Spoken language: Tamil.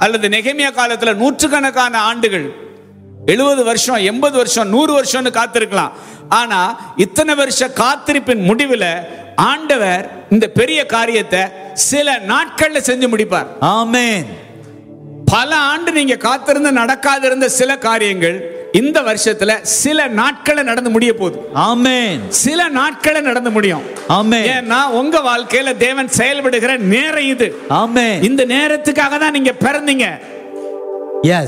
அல்லது நெகமியா காலத்துல நூற்றுக்கணக்கான ஆண்டுகள் எழுபது வருஷம் எண்பது வருஷம் நூறு வருஷம்னு காத்திருக்கலாம் ஆனா இத்தனை வருஷ காத்திருப்பின் முடிவில் ஆண்டவர் இந்த பெரிய காரியத்தை சில நாட்கள்ல செஞ்சு முடிப்பார் Amen. பல ஆண்டு நீங்க காத்திருந்து நடக்காதிருந்த சில காரியங்கள் இந்த வருஷத்துல சில நாட்களை நடந்து முடிய போகுது Amen. சில நாட்களை நடந்து முடியும் Amen. ஏன்னா உங்க வாழ்க்கையில தேவன் செயல்படுகிற நேரம் இது Amen. இந்த நேரத்துக்காக தான் நீங்க பிறந்தீங்க Yes.